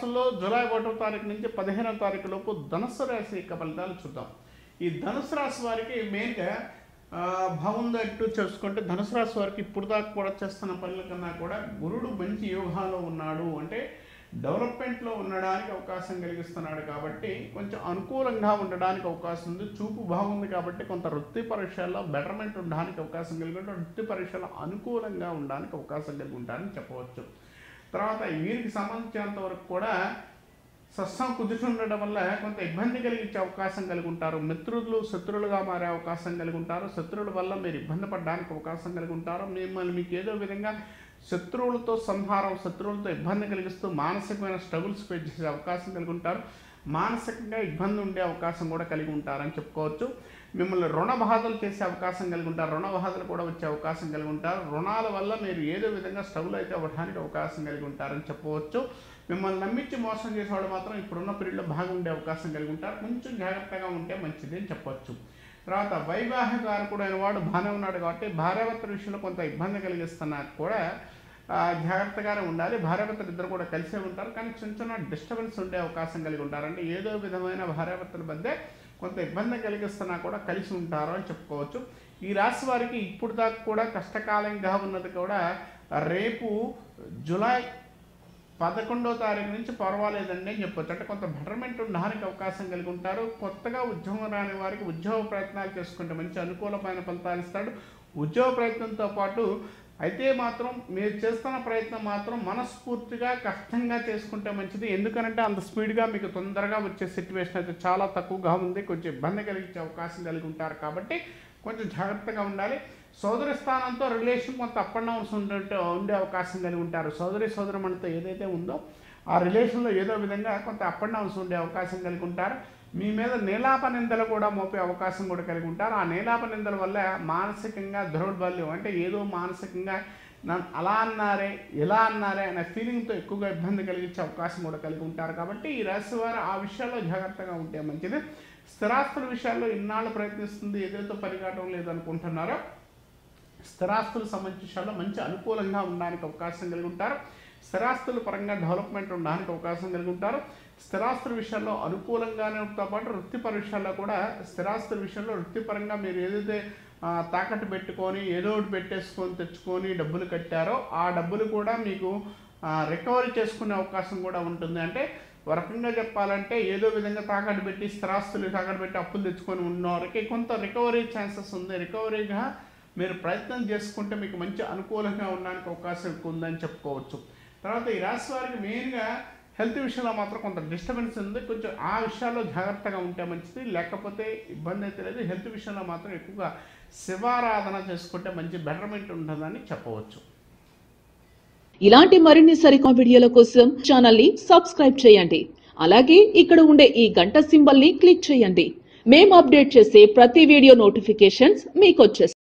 మాసంలో జూలై ఒకటో తారీఖు నుంచి పదిహేనో తారీఖు లోపు ధనుసు రాశి యొక్క ఫలితాలు చూద్దాం ఈ ధనుసు రాశి వారికి మెయిన్గా ఆ, బాగుంది అంటూ చేసుకుంటే ధనుసు రాశి వారికి ఇప్పుడు దాకా కూడా చేస్తున్న పనుల కన్నా కూడా గురుడు మంచి యోగాలో ఉన్నాడు అంటే డెవలప్మెంట్లో ఉండడానికి అవకాశం కలిగిస్తున్నాడు కాబట్టి కొంచెం అనుకూలంగా ఉండడానికి అవకాశం ఉంది చూపు బాగుంది కాబట్టి కొంత వృత్తి పరీక్షల్లో బెటర్మెంట్ ఉండడానికి అవకాశం కలిగి ఉంటే వృత్తి పరీక్షలో అనుకూలంగా ఉండడానికి అవకాశం కలిగి ఉంటారని చెప్పవచ్చు తర్వాత వీరికి సంబంధించినంత వరకు కూడా సస్సం కుదురుతుండడం వల్ల కొంత ఇబ్బంది కలిగించే అవకాశం కలిగి ఉంటారు మిత్రులు శత్రువులుగా మారే అవకాశం కలిగి ఉంటారు శత్రువుల వల్ల మీరు ఇబ్బంది పడడానికి అవకాశం కలిగి ఉంటారు మిమ్మల్ని మీకు ఏదో విధంగా శత్రువులతో సంహారం శత్రువులతో ఇబ్బంది కలిగిస్తూ మానసికమైన స్ట్రగుల్స్ ఫేస్ చేసే అవకాశం కలిగి ఉంటారు మానసికంగా ఇబ్బంది ఉండే అవకాశం కూడా కలిగి ఉంటారని చెప్పుకోవచ్చు మిమ్మల్ని రుణ బాధలు చేసే అవకాశం కలిగి ఉంటారు రుణ బాధలు కూడా వచ్చే అవకాశం కలిగి ఉంటారు రుణాల వల్ల మీరు ఏదో విధంగా స్ట్రగుల్ అయితే అవ్వడానికి అవకాశం కలిగి ఉంటారని చెప్పవచ్చు మిమ్మల్ని నమ్మించి మోసం చేసేవాడు మాత్రం ఇప్పుడున్న పీరియడ్లో బాగా ఉండే అవకాశం కలిగి ఉంటారు కొంచెం జాగ్రత్తగా ఉంటే మంచిది అని చెప్పొచ్చు తర్వాత వైవాహికారకుడు అయిన వాడు బాగానే ఉన్నాడు కాబట్టి భార్యాభర్తల విషయంలో కొంత ఇబ్బంది కలిగిస్తున్నా కూడా ఆ, జాగ్రత్తగానే ఉండాలి భార్యాభర్తలు ఇద్దరు కూడా కలిసే ఉంటారు కానీ చిన్న చిన్న డిస్టర్బెన్స్ ఉండే అవకాశం కలిగి ఉంటారు అంటే ఏదో విధమైన భార్యాభర్తల మధ్య కొంత ఇబ్బంది కలిగిస్తున్నా కూడా కలిసి ఉంటారు అని చెప్పుకోవచ్చు ఈ రాశి వారికి ఇప్పుడు దాకా కూడా కష్టకాలంగా ఉన్నది కూడా రేపు జూలై పదకొండో తారీఖు నుంచి పర్వాలేదండి అని చెప్పొచ్చు అంటే కొంత బెటర్మెంట్ ఉండడానికి అవకాశం కలిగి ఉంటారు కొత్తగా ఉద్యోగం రాని వారికి ఉద్యోగ ప్రయత్నాలు చేసుకుంటే మంచి అనుకూలమైన ఫలితాలు ఇస్తాడు ఉద్యోగ ప్రయత్నంతో పాటు అయితే మాత్రం మీరు చేస్తున్న ప్రయత్నం మాత్రం మనస్ఫూర్తిగా కష్టంగా చేసుకుంటే మంచిది ఎందుకనంటే అంత స్పీడ్గా మీకు తొందరగా వచ్చే సిచ్యువేషన్ అయితే చాలా తక్కువగా ఉంది కొంచెం ఇబ్బంది కలిగించే అవకాశం కలిగి ఉంటారు కాబట్టి కొంచెం జాగ్రత్తగా ఉండాలి సోదరి స్థానంతో రిలేషన్ కొంత అప్ అండ్ డౌన్స్ ఉండే ఉండే అవకాశం కలిగి ఉంటారు సోదరి సోదరమణితో ఏదైతే ఉందో ఆ రిలేషన్లో ఏదో విధంగా కొంత అప్ అండ్ డౌన్స్ ఉండే అవకాశం కలిగి ఉంటారు మీ మీద నీలాప నిందలు కూడా మోపే అవకాశం కూడా కలిగి ఉంటారు ఆ నీలాప నిందల వల్ల మానసికంగా దౌర్బల్యం అంటే ఏదో మానసికంగా నన్ను అలా అన్నారే ఇలా అన్నారే అనే ఫీలింగ్తో ఎక్కువగా ఇబ్బంది కలిగించే అవకాశం కూడా కలిగి ఉంటారు కాబట్టి ఈ రాశి వారు ఆ విషయాల్లో జాగ్రత్తగా ఉంటే మంచిది స్థిరాస్తుల విషయాల్లో ఇన్నాళ్ళు ప్రయత్నిస్తుంది ఏదైతే పరిగాటం లేదనుకుంటున్నారో స్థిరాస్తులు సంబంధించిన విషయాల్లో మంచి అనుకూలంగా ఉండడానికి అవకాశం కలిగి ఉంటారు స్థిరాస్తుల పరంగా డెవలప్మెంట్ ఉండడానికి అవకాశం కలిగి ఉంటారు స్థిరాస్తుల విషయాల్లో అనుకూలంగానే తో పాటు వృత్తిపర విషయాల్లో కూడా స్థిరాస్తుల విషయంలో వృత్తిపరంగా మీరు ఏదైతే ఆ, తాకట్టు పెట్టుకొని ఏదో ఒకటి పెట్టేసుకొని తెచ్చుకొని డబ్బులు కట్టారో ఆ డబ్బులు కూడా మీకు రికవరీ చేసుకునే అవకాశం కూడా ఉంటుంది అంటే ఒక రకంగా చెప్పాలంటే ఏదో విధంగా తాకట్టు పెట్టి స్థిరాస్తులు తాకట్టు పెట్టి అప్పులు తెచ్చుకొని ఉన్న వారికి కొంత రికవరీ ఛాన్సెస్ ఉంది రికవరీగా మీరు ప్రయత్నం చేసుకుంటే మీకు మంచి అనుకూలంగా ఉండడానికి అవకాశం ఎక్కువ ఉందని చెప్పుకోవచ్చు తర్వాత ఈ రాశి వారికి మెయిన్గా హెల్త్ విషయంలో మాత్రం కొంత డిస్టర్బెన్స్ ఉంది కొంచెం ఆ విషయాల్లో జాగ్రత్తగా ఉంటే మంచిది లేకపోతే ఇబ్బంది అయితే లేదు హెల్త్ విషయంలో మాత్రం ఎక్కువగా శివారాధన చేసుకుంటే మంచి బెటర్మెంట్ ఉంటుందని చెప్పవచ్చు ఇలాంటి మరిన్ని సరికొత్త వీడియోల కోసం ఛానల్ ని సబ్స్క్రైబ్ చేయండి అలాగే ఇక్కడ ఉండే ఈ గంట సింబల్ ని క్లిక్ చేయండి మేము అప్డేట్ చేసే ప్రతి వీడియో నోటిఫికేషన్స్ మీకు వచ్చేస్తాయి